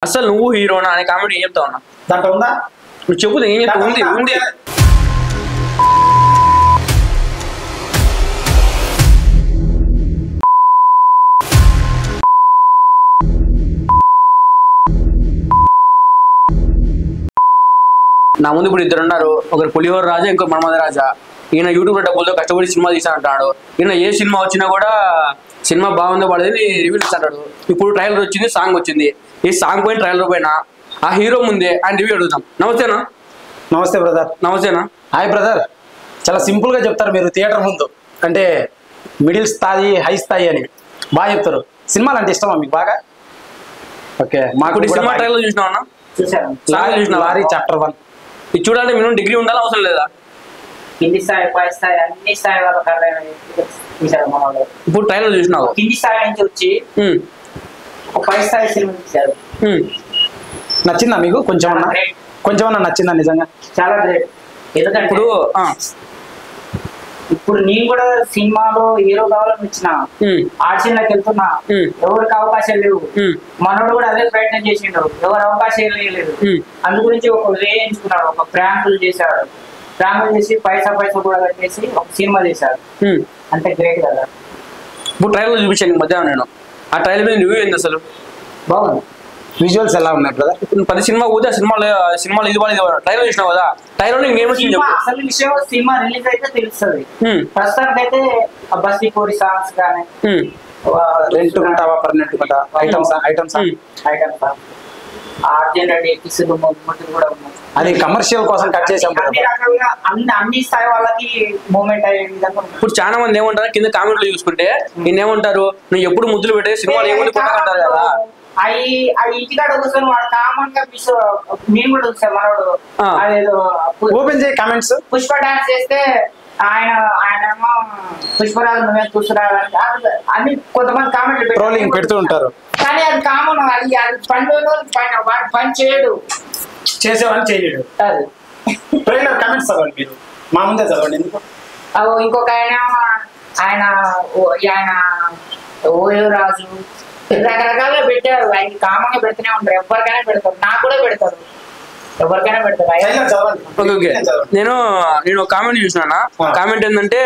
అసలు నువ్వు హీరోనా అనే కామెడీ ఏం చెప్తావు అన్న దాంట్లో ఉందా నువ్వు చెబుతా ఏం చెప్తావు ఉంది దాంట్లో ఉంది నా ముందు ఇప్పుడు ఇద్దరు ఉన్నారు ఒకరు పులిహోర రాజా ఇంకో మన్మధ రాజా ఈయన యూట్యూబ్ డబ్బులతో కష్టపడి సినిమా తీసా అంటాడు ఈయన ఏ సినిమా వచ్చినా కూడా సినిమా బాగుందో పడేది రివ్యూలు ఇస్తాడు ఇప్పుడు ట్రైలర్ వచ్చింది సాంగ్ వచ్చింది ఈ సాంగ్ పోయిన ట్రైలర్ పోయినా ఆ హీరో ముందే ఆయన రివ్యూ అడుగుతాం నమస్తేనా నమస్తే బ్రదర్ నమస్తేనా హాయ్ బ్రదర్ చాలా సింపుల్ గా చెప్తారు మీరు థియేటర్ ముందు అంటే మిడిల్ స్థాయి హై స్థాయి అని బాగా చెప్తారు సినిమాలు అంటే ఇష్టమా మీకు బాగా ఓకే మాకు ఇప్పుడు ఈ కూడా సినిమా బాగా- ట్రైలర్ చూసినావు అన్న చూశాను సాంగ్ చూసినావా? లారీ చాప్టర్ వన్ ఇది చూడాలంటే మినిమం డిగ్రీ ఉండాలి అవసరం లేదా కింది స్థాయి పై స్థాయి అన్ని స్థాయి వాళ్ళకి అర్థమైంది చూశారు మన వాళ్ళు ఇప్పుడు ట్రైలర్ చూసినావు కింది స్థాయి నుంచి వచ్చి ఉమ్, ఒక పై స్థాయి సినిమా తీశారు ఉమ్. నచ్చిందా మీకు కొంచెం అన్నా కొంచెం అన్నా నచ్చిందా నిజంగా చాలా గ్రేట్ ఎందుకంటే ఇప్పుడు ఆ, ఇప్పుడు నేను కూడా సినిమాలో హీరో కావాలని వచ్చిన ఉమ్, ఆర్సీలోకి వెళ్తున్నా ఉమ్. ఎవరికి అవకాశాలు లేవు ఉమ్, మనోడు కూడా అదే ప్రయత్నం చేసిండు ఎవరు అవకాశాలు లేదు ఉమ్. అందు గురించి ఒక వే ఎంచుకున్నాడు ఒక ప్రాంకులు చేశాడు ప్రాంకులు చేసి పైసా పైసా కూడా కట్టేసి ఒక సినిమా చేశాడు ఉమ్. అంతే గ్రేట్ కదా ఇప్పుడు ట్రైలర్ చూపించాను మధ్యాహ్నం నేను ఆ ట్రైలర్ మీద రివ్యూ ఏంది అసలు బాగుంది విజువల్స్ ఎలా ఉన్నాయి బ్రదర్ ఇప్పుడు పది సినిమా పోతే ఆ సినిమాలో ఆ సినిమాలో ఇది వాళ్ళు ఇది వాళ్ళు ట్రైలర్ చూసినావు కదా ట్రైలర్ ఇంకేం వచ్చింది సినిమా చెప్పు అసలు విషయం సినిమా రిలీజ్ అయితే తెలుస్తుంది ఉమ్, ప్రస్తుతానికి అయితే బస్సీ కోరి సాంగ్స్ కానీ ఉమ్, రెంట్ ఉంటావా పర్మనెంట్ ఉంటా ఐటమ్స్ ఐటమ్స్ ఉమ్. ఐటమ్స్ ఆర్జెంట్ రెడ్డి కిసులు ముట్టులు కూడా ఉన్నాయి అది కమర్షియల్ కోసం కట్ చేసాం అన్ని రకాలుగా అన్ని అన్ని స్థాయి వాళ్ళకి మూమెంట్ అయ్యే విధంగా ఉంది. ఇప్పుడు చాలా మంది ఏమంటారు కింద కామెంట్లు చూసుకుంటే నేను ఏమంటారు నువ్వు ఎప్పుడు ముద్దులు పెట్టే సినిమాలు ఏముంది కొట్టకంటారు కదా అవి అవి ఇంటికాడ కూర్చొని వాడు కామన్ గా మిస్ మేము కూడా చూసాం మనోడు ఆ. అదేదో పు- ఓపెన్ చేయి కామెంట్స్ పుష్ప డాన్స్ చేస్తే ఆయన ఆయన ఏమో పుష్పరాజు నువ్వే చూసురాలని అన్ని కొంతమంది కామెంట్లు ట్రోలింగ్ పెడుతూ ఉంటారు కానీ అది కామన్ అది అది పని పని వాడు పని చేయడు చేసేవాడిని చేయలేడు అది ట్రైలర్ కామెంట్స్ చదవండి మీరు మా ముందే చదవండి ఎందుకు అగో ఇంకొక ఆయన ఆయన ఓ- ఆయన ఓయో రాజు రకరకాలుగా పెట్టారు ఆయన కామన్ గా పెడుతూనే ఉంటారు ఎవరికైనా పెడతారు నాకు కూడా పెడతారు ఎవరికైనా పెడతారు ఆయన ట్రైలర్ చదవండి ఓకే ఓకే నేను చదవండి. నేను నేను ఒక కామెంట్ చూసినా ఆ. కామెంట్ ఏంటంటే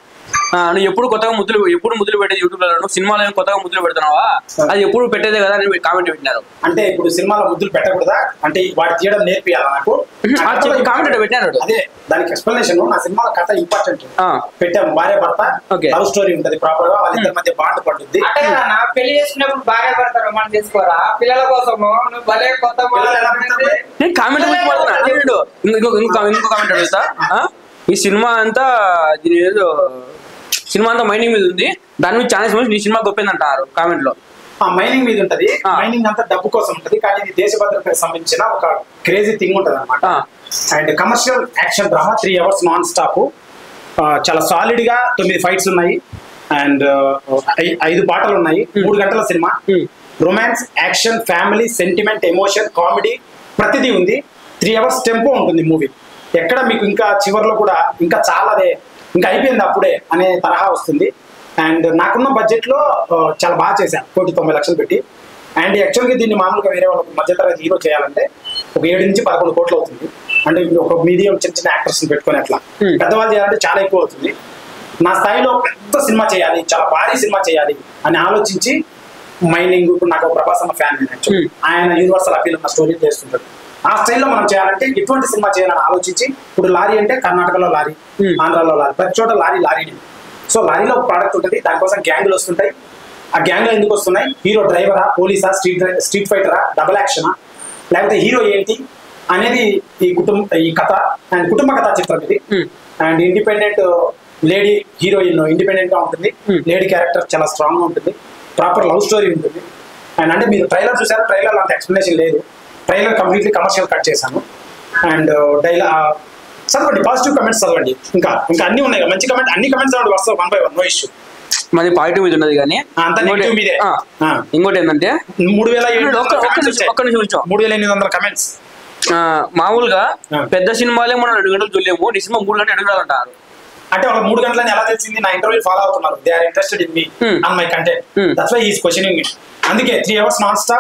ఆ, నువ్వు ఎప్పుడు కొత్తగా ముద్దులు ఎప్పుడు ముద్దులు పెట్టేది యూట్యూబ్ లో నువ్వు సినిమాలో ఏం కొత్తగా ముద్దులు పెడుతున్నావా అది ఎప్పుడు పెట్టేదే కదా అని కామెంట్ పెట్టినారు అంటే ఇప్పుడు సినిమాలో ముద్దులు పెట్టకూడదా అంటే వాడు తీయడం నేర్పియాలా నాకు ఆ చెప్పు, comment లో పెట్టాడు. అదే దానికి ఎక్స్ప్లెనేషన్ నా సినిమాలో కథ ఇంపార్టెంట్ ఆ. పెట్టాము భార్య భర్త Okay. లవ్ స్టోరీ ఉంటది ప్రాపర్ గా వాళ్ళిద్దరి మధ్య బాండ్ పడుద్ది అంటే కదా నా పెళ్లి చేసుకున్నప్పుడు భార్య భర్త మనం చేసుకోరా పిల్లల కోసము నువ్వు భలే కొత్త పిల్లలు ఎలా పుడతారు? నేను కామెంట్ గురించి పడుతున్నా చూడు ఇంకో ఇంకో ఇంకో కామెంట్ అడుగుతా ఆ? ఈ సినిమా అంతా దీని ఏదో సినిమా అంతా మైనింగ్ మీద ఉంది దాని మీద చాలా మంది నీ సినిమా గొప్పది అంటారు కామెంట్ లో ఆ మైనింగ్ మీద ఉంటది ఆ. మైనింగ్ అంతా డబ్బు కోసం ఉంటది కానీ ఇది దేశ భద్రతకు సంబంధించిన ఒక క్రేజీ థింగ్ ఉంటది అనమాట ఆ. And commercial action drama three hours non stop చాలా సాలిడ్ గా తొమ్మిది ఫైట్స్ ఉన్నాయి అండ్ ఐదు పాటలు ఉన్నాయి మూడు గంటల సినిమా Hmm. Romance action family sentiment emotion comedy ప్రతిదీ ఉంది త్రీ అవర్స్ టెంపో ఉంటుంది మూవీ ఎక్కడ మీకు ఇంకా చివర్లో కూడా ఇంకా చాలా అదే ఇంకా అయిపోయింది అప్పుడే అనే తరహా వస్తుంది అండ్ నాకున్న బడ్జెట్ లో ఆ, చాలా బాగా చేశాను కోటి తొంభై లక్షలు పెట్టి అండ్ యాక్చువల్గా దీన్ని మామూలుగా వేరే వాళ్ళకి మధ్యతరగతి హీరో చేయాలంటే ఒక ఏడు నుంచి పదకొండు కోట్లు అవుతుంది అంటే ఇప్పుడు ఒక మీడియం చిన్న చిన్న యాక్టర్స్ పెట్టుకొని అట్లా Hmm. పెద్దవాళ్ళు చేయాలంటే చాలా ఎక్కువ అవుతుంది నా స్థాయిలో పెద్ద సినిమా చేయాలి చాలా భారీ సినిమా చేయాలి అని ఆలోచించి మైనింగ్ ఇప్పుడు నాకు ఒక ప్రభాస్ అన్న ఫ్యాన్ Hmm. ఆయన యూనివర్సల్ అపీల్ ఉన్న స్టోరీ చేస్తుంటాడు ఆ స్టైల్లో మనం చేయాలంటే ఎటువంటి సినిమా చేయాలని ఆలోచించి ఇప్పుడు లారీ అంటే కర్ణాటకలో లారీ Hmm. ఆంధ్రాలో లారీ ప్రతి చోట లారీ లారీని సో లారీలో ప్రోడక్ట్ ఉంటుంది దానికోసం గ్యాంగులు వస్తుంటాయి ఆ గ్యాంగ్లో ఎందుకు వస్తున్నాయి హీరో డ్రైవరా పోలీసా స్ట్రీట్ స్ట్రీట్ ఫైటరా డబల్ యాక్షనా లేకపోతే హీరో ఏంటి అనేది ఈ కుటుంబ ఈ కథ అండ్ కుటుంబ కథ చిత్రం ఇది Hmm. And independent lady heroine independent గా ఉంటుంది Hmm. లేడీ క్యారెక్టర్ చాలా స్ట్రాంగ్ గా ఉంటుంది ప్రాపర్ లవ్ స్టోరీ ఉంటుంది అండ్ అంటే మీరు ట్రైలర్ చూసారు ట్రైలర్ అంత ఎక్స్ప్లెనేషన్ లేదు ట్రైలర్ కంప్లీట్లీ కమర్షియల్ కట్ చేశాను అండ్ డైలా చదవండి పాజిటివ్ కమెంట్స్ చదవండి ఇంకా ఇంకా అన్ని ఉన్నాయి కదా, మంచి కమెంట్ అన్ని కమెంట్స్ చదవండి వస్తాయి one by one no issue మాది పాజిటివ్ మీద ఉన్నది కానీ అంతా ఇంకోటి- negative మీదే. ఆ, ఆ. ఇంకోటి ఏంటంటే మూడు వేల ఎనిమిది ఒక్క ఒక్క నిమిషం ఒక్క నిమిషం కూర్చో. మూడు వేల ఎనిమిది వందల కమెంట్స్ ఆ, మామూలుగా ఆ. పెద్ద సినిమాలే మనం రెండు గంటలు చూడలేము నీ సినిమా మూడు గంటలు రెండు గంటలు అంటారు అంటే వాళ్ళ మూడు గంటలని ఎలా తెలిసింది నా ఇంటర్వ్యూ ఫాలో అవుతున్నారు they are interested in me Hmm. And my content Hmm. That's why is questioning అందుకే three hours non stop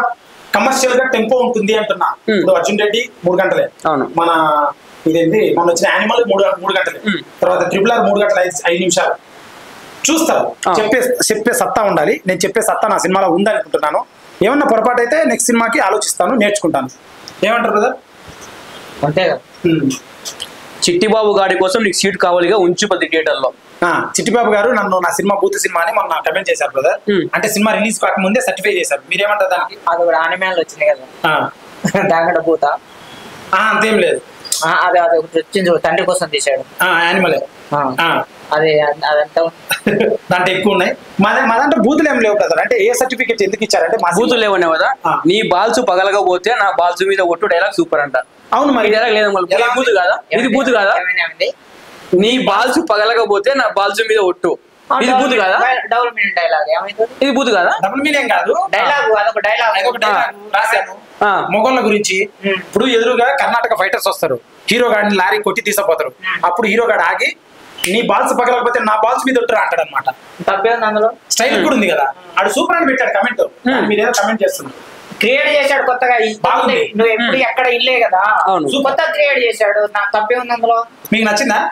commercial గా టెంపో ఉంటుంది అంటున్నా Hmm. ఇప్పుడు అర్జున్ రెడ్డి మూడు గంటలే అవును. మన ఇదేంటి మన వచ్చిన యానిమల్ మూడు మూడు గంటలే Hmm. తర్వాత ట్రిపుల్ ఆర్ మూడు గంటల ఐదు ఐదు నిమిషాలు చూస్తారు Ah. చెప్పే చెప్పే సత్తా ఉండాలి నేను చెప్పే సత్తా నా సినిమాలో ఉందనుకుంటున్నాను ఏమన్నా పొరపాటు అయితే నెక్స్ట్ సినిమాకి ఆలోచిస్తాను నేర్చుకుంటాను ఏమంటారు బ్రదర్ అంతే కదా చిట్టిబాబు గాడి కోసం నీకు సీట్ కావాలిగా ఉంచు ప్రతి థియేటర్లో చిట్టిబాబు గారు నన్ను నా సినిమా బూత్ సినిమా అని మొన్న కమెంట్ చేశారు బ్రదర్ Hmm. అంటే సినిమా రిలీజ్ కాకముందే సర్టిఫై చేశారు మీరేమంటారు దానికి అది కూడా ఆనిమేల్ వచ్చింది కదా ఆ. దాంట్లో పూత ఆ, అంతేం లేదు ఆ, అది అది ఒకటి వచ్చింది చూడు, తండ్రి కోసం తీశాడు యానిమలే ఆ, అది అదంతా దాంట్లో ఎక్కువ ఉన్నాయి మా దా- మా దాంట్లో బూతులు ఏం లేవు బ్రదర్ అంటే ఏ సర్టిఫికేట్ ఎందుకు ఇచ్చారంటే మా బూతులు సినిమా- లేవనే కదా ఆ. నీ బాల్స్ పగలకపోతే నా బాల్స్ మీద ఒట్టు డైలాగ్ సూపర్ అంట అవును ఈ మరి డైలాగ్ లేదా మళ్ళీ ఎలా ఇది బూతు కాదా ఇది బూతు కాదా ఏమైనా ఉంది? నీ బాల్స్ పగలకపోతే నా బాల్స్ మీద ఒట్టు ఆ, ఇది బూతు కాదా డబుల్- డబుల్ మీనింగ్ డైలాగ్ ఏమైతుంది ఇది బూతు కాదా డబుల్ మీనింగ్ కాదు డైలాగ్ అదొక డైలాగ్ అదొక డైలాగ్ రాశాను ఆ. మొగోళ్ళ గురించి Hmm. ఇప్పుడు ఎదురుగా కర్ణాటక ఫైటర్స్ వస్తారు హీరో గాడిని లారీ కొట్టి తీసుకుపోతారు Hmm. అప్పుడు హీరో గాడు ఆగి నీ బాల్స్ పగలకపోతే నా బాల్స్ మీద ఒట్టురా అంటాడు అనమాట తప్పే ఉంది అందులో స్టైల్ కూడా ఉంది కదా ఆడు సూపర్ అని పెట్టాడు కమెంట్ Hmm. మీరేదో కమెంట్ చేస్తున్నారు క్రియేట్ చేశాడు కొత్తగా ఈ- బాగుంది. నువ్వు ఎప్పుడు ఎక్కడ ఇల్లే కదా అవును. కొత్త క్రియేట్ చేశాడు నాకు తప్పే ఉంది అందులో మీకు నచ్చిందా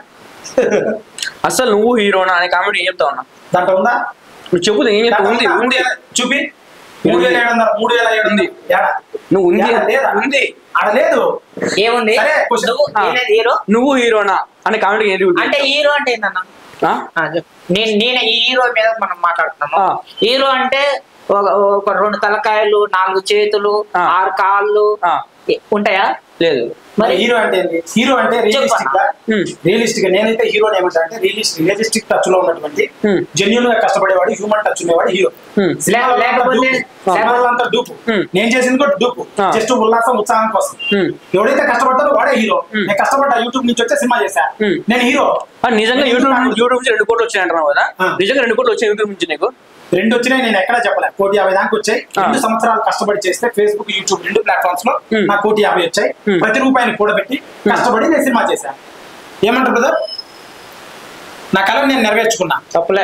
అసలు నువ్వు హీరోనా అనే కామెంట్ ఏం చెప్తావు అన్న దాంట్లో ఉందా నువ్వు చెప్పు ఏం చెప్తావు ఉంది దాంట్లో ఉంది ఉందా? చూపి మూడు వేల ఏడు వందల మూడు వేల ఏడు ఉంది. ఏడా నువ్వు ఉంది ఏడా? లేదా? ఉంది ఆడ లేదు ఏముంది సరే, question. నువ్వు ఆ. నేనే హీరో నువ్వు హీరోనా అనే కామెంట్ ఏం చెప్తావు? అంటే హీరో అంటే ఏందన్నా ఆ? ఆ, చెప్పు. నేను నేను ఈ హీరో మీద మనం మాట్లాడుతున్నాము ఆ. హీరో అంటే ఒక ఒక రెండు తలకాయలు నాలుగు చేతులు ఆ. ఆరు కాళ్ళు ఆ. ఏ- ఉంటాయా లేదు మరి మరి హీరో అంటే ఏంటి హీరో అంటే రియలిస్టిక్ గా Hmm. రియలిస్టిక్ గా నేనైతే హీరో ఏమంటా అంటే రియలిస్టిక్ రియలిస్టిక్ టచ్ లో ఉన్నటువంటి Hmm. జెన్యున్ గా కష్టపడేవాడు హ్యూమన్ టచ్ ఉండేవాడు హీరో Hmm. సినిమాలో అంతా లేకపోతే- డూపు. సినిమాలో అంతా డూపు Hmm. నేను చేసింది కూడా డూపు Ah. జస్ట్ ఉల్లాసం ఉత్సాహం కోసం Hmm. ఎవడైతే కష్టపడతాడో వాడే హీరో Hmm. నేను కష్టపడ్డా యూట్యూబ్ నుంచి వచ్చే సినిమా చేశా Hmm. నేను హీరో ఆ, నిజంగా యూట్యూబ్ యూట్యూబ్ నుంచి రెండు కోట్లు వచ్చాయి అంటున్నావు కదా ఆ. నిజంగా రెండు కోట్లు వచ్చాయి యూట్యూబ్ నుంచి నీకు రెండు వచ్చినాయి నేను ఎక్కడా చెప్పలే కోటి యాభై దాకా వచ్చాయి ఆ. రెండు సంవత్సరాలు కష్టపడి చేస్తే ఫేస్బుక్ యూట్యూబ్ రెండు ప్లాట్ఫామ్స్ లో Hmm. నా కోటి యాభై వచ్చాయి Hmm. ప్రతి రూపాయిని కూడబెట్టి కష్టపడి నేను సినిమా చేశాను ఏమంటారు బ్రదర్ నా కళ నేను నెరవేర్చుకున్నా తప్పులే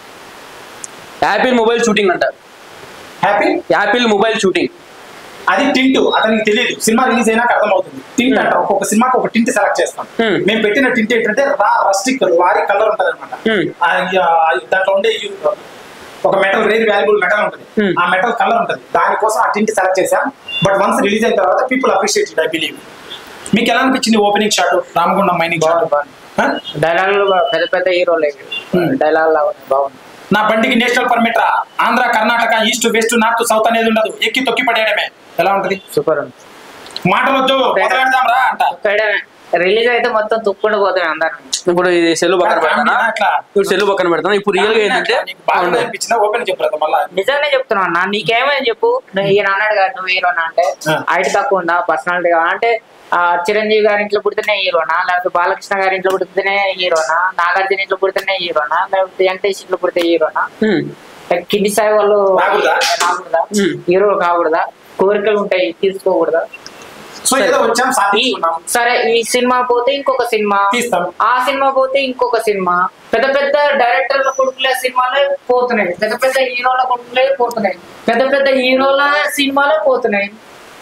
యాపిల్ మొబైల్ షూటింగ్ అంట హ్యాపీ యాపిల్ మొబైల్ షూటింగ్ అది టింట్ అతనికి తెలియదు సినిమా రిలీజ్ అయినాక అర్థమవుతుంది టింట్ Hmm. అంటారు ఒక్కొక్క సినిమాకి ఒక టింట్ సెలెక్ట్ చేస్తాం Hmm. మేము పెట్టిన టింట్ ఏంటంటే రా రస్టిక్ లారీ కలర్ ఉంటది అనమాట Hmm. దాంట్లో ఉండే ఈ ఒక మెటల్ రేర్ వాల్యుబుల్ మెటల్ ఉంటుంది Hmm. ఆ మెటల్ కలర్ ఉంటుంది దానికోసం ఆ టింట్ సెలెక్ట్ చేసాం బట్ వన్స్ రిలీజ్ అయిన తర్వాత పీపుల్ అప్రిషియేట్ ఐ బిలీవ్ మీకు ఎలా అనిపించింది opening shot Ramagundam mining shot బాగుంది, డైలాగులు బా- పెద్ద పెద్ద హీరోలు Hmm. డైలాగ్ లాగా ఉన్నాయి, బాగుంది నా బండికి నేషనల్ పర్మిట్ రా Andhra Karnataka east west north south అనేది ఉండదు ఎక్కి తొక్కి పడేయడమే ఎలా ఉంటది సూపర్ ఉంది మాటలు వద్దు మొదలెడదాం రా అంట రిలీజ్ అయితే మొత్తం తుక్కుండా పోతాయి అందరం ఇప్పుడు ఇది సెల్ పక్కన కామెడీ పెడతానా అట్లా. ఇప్పుడు సెల్ పక్కన పెడతాను ఇప్పుడు రియల్ గా ఏంటంటే నీకు బాగా అనిపించిందా ఓపెన్ చెప్పరా మళ్ళా నిజంగానే చెప్తున్నా అన్న నీకేమైనా చెప్పు నువ్వు ఈయన అన్నాడు కదా నువ్వు హీరోనా అంటే ఆ. హైట్ తక్కువ ఉందా పర్సనాలిటీ అంటే ఆ చిరంజీవి గారి ఇంట్లో పుడితేనే హీరోనా లేకపోతే బాలకృష్ణ గారి ఇంట్లో పుడితేనే హీరోనా నాగార్జున ఇంట్లో పుడితేనే హీరోనా లేకపోతే వెంకటేష్ ఇంట్లో పుడితే హీరోనా హ్మ్. కింది స్థాయి వాళ్ళు రాకూడదా? రాకూడదా ఉమ్. హీరో కాకూడదా కోరికలు ఉంటాయి తీసుకోకూడదా సో ఏదో వచ్చాం ఈ సాధించుకున్నాం సరే ఈ సినిమా పోతే ఇంకొక సినిమా తీస్తాం. ఆ సినిమా పోతే ఇంకొక సినిమా పెద్ద పెద్ద డైరెక్టర్ల కొడుకులే సినిమాలే పోతున్నాయి పెద్ద పెద్ద హీరోల కొడుకులే పోతున్నాయి పెద్ద పెద్ద హీరోల సినిమాలే పోతున్నాయి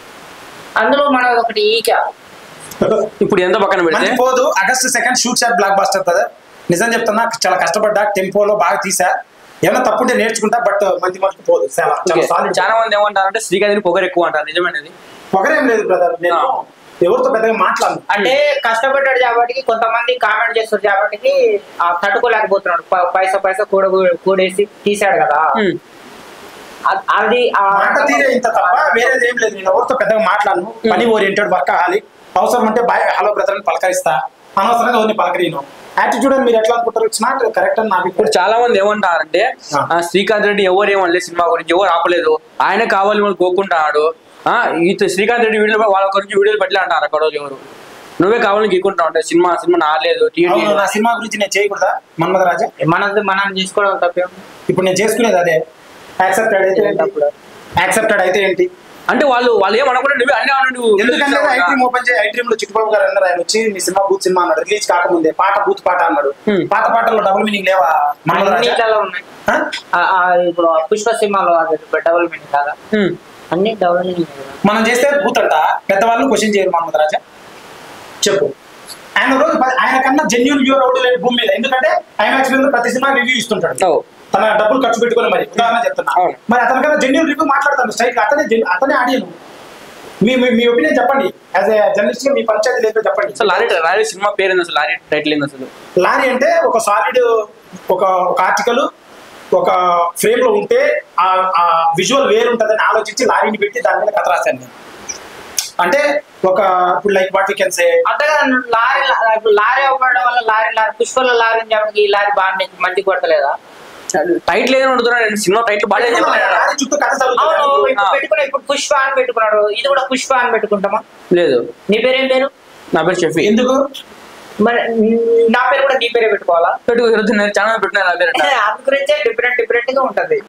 అందులో మన ఒకటి ఈక ఇప్పుడు ఎంత పక్కన పెడితే మంచి పోదు August second shoot shot blockbuster కదా నిజం చెప్తున్నా చాలా కష్టపడ్డా టెంపోలో బాగా తీసా ఏమైనా తప్పుంటే నేర్చుకుంటా బట్ మంచి మటుకు పోదు చాలా చాలా ఓకే. సాలిడ్ చాలా మంది ఏమంటారంటే శ్రీకాంత్ని పొగరు ఎక్కువ అంటారు నిజమేనది పొగరేం లేదు బ్రదర్ నేను ఆ. ఎవరితో పెద్దగా మాట్లాడను అంటే కష్టపడ్డాడు కాబట్టి కొంతమంది కామెంట్ చేస్తారు కాబట్టి ఆ తట్టుకోలేకపోతున్నాడు ప- పైసా పైసా కూడ కూడేసి తీసాడు కదా హ్మ్. అ- అది ఆ మాట తీరే ఇంత తప్ప వేరేది ఏం లేదు నేను ఎవరితో పెద్దగా మాట్లాడను పని ఓరియంటెడ్ వర్క్ అవ్వాలి అవసరం అంటే బాయ్ హలో బ్రదర్ అని పలకరిస్తా అనవసరంగా ఎవరిని పలకరీను యాటిట్యూడ్ అని మీరు ఎట్లా అనుకుంటారు ఇట్స్ నాట్ కరెక్ట్ అని నాకు ఇప్పుడు చాలా మంది ఏమంటారంటే ఆ. ఆ, శ్రీకాంత్ రెడ్డి ఎవరు ఏమనలేదు సినిమా గురించి ఎవరు ఆపలేదు ఆయన కావాలి మనం కోకుంటున్నాడు ఆ, ఈత శ్రీకాంత్ రెడ్డి వీడియో వాళ్ళ గురించి వీడియోలు పెట్టలే అంటారు అక్కడ వాళ్ళు ఎవరు నువ్వే కావాలని గీకుంటున్నావు అంటే సినిమా సినిమా నాలేదు టీఎన్టీ అవును నా సినిమా గురించి నేను చేయకూడదా మన్మధ రాజా మనది మనం తీసుకోవడం తప్పేం ఇప్పుడు నేను చేసుకునేది అదే యాక్సెప్టెడ్ అయితే ఏంటి తప్పుడు. యాక్సెప్టెడ్ అయితే ఏంటి అంటే వాళ్ళు వాళ్ళు ఏమనుకుంటే నువ్వే అన్ని అను నువ్వు ఎందుకంటే ఐ డ్రీమ్ ఓపెన్ చేయి ఐ డ్రీమ్ లో చిట్టుబాబు గారు అన్నారు ఆయన వచ్చి నీ సినిమా బూత్ సినిమా అన్నాడు రిలీజ్ కాకముందే పాట బూత్ పాట అన్నాడు Hmm. పాత పాటల్లో డబుల్ మీనింగ్ లేవా మన్మధ రాజా అన్నిట్లలో ఉన్నాయి ఆ? ఆ- ఆ ఇప్పుడు ఆ పుష్ప సినిమాలో అది డబుల్ మీనింగ్ కాదా హ్మ్. అన్ని డౌన్ మనం చేస్తే భూతంట పెద్దవాళ్ళు క్వశ్చన్ చేయరు మహమ్మద్ రాజా చెప్పు ఆయన రోజు ప- ఆయన కన్నా జెన్యున్ వ్యూర్ అవుట్ లేదు భూమి మీద ఎందుకంటే ఐమాక్స్ మీద ప్రతి సినిమా రివ్యూ ఇస్తుంటాడు ఓ. తన డబ్బులు ఖర్చు పెట్టుకుని మరి ఉదాహరణ చెప్తున్నా అవును. మరి అతనికన్నా జెన్యున్ రివ్యూ మాట్లాడతాను స్ట్రైట్ అతనే gen- అతనే ఆడియను మీ మీ- మీ ఒపీనియన్ చెప్పండి యాజ్ ఏ జర్నలిస్ట్ గా మీ పంచాయతీ ఏంటో చెప్పండి అసలు లారీ లారీ సినిమా పేరు ఏంది అసలు లారీ టైటిల్ ఏంది అసలు లారీ అంటే ఒక సాలిడ్ ఒక ఒక ఆర్టికల్ ఒక ఫ్రేమ్ లో ఉంటే ఆ ఆ విజువల్ వేరు ఉంటుందని ఆలోచించి లారీని పెట్టి దాని మీద కథ రాశాను నేను అంటే ఒక ఇప్పుడు లైక్ వాట్ కెన్ సే అంతగా లారీ ఇప్పుడు లారీ అవ్వడం వల్ల లారీ లారీ పుష్పల లారీ చెప్పడానికి ఈ లారీ బాగా మంచి కొట్టలేదా టైటిల్ ఏదైనా అడుగుతున్నా నేను సినిమా టైటిల్ బాగా చెప్పలేదు లారీ చుట్టూ కథ అవును చదువుతాను ఇప్పుడు పెట్టుకున్నా ఇప్పుడు పుష్ప అని పెట్టుకున్నాడు ఇది కూడా పుష్ప అని పెట్టుకుంటామా లేదు నీ పేరేం పేరు నా పేరు షఫీ ఎందుకు మరి నా పేరు కూడా నీ పేరే పెట్టుకోవాలా పెట్టుకు చాలా పెట్టినా నా పేరు అందు గురించే డిఫరెంట్ డిఫరెంట్ గా ఉంటది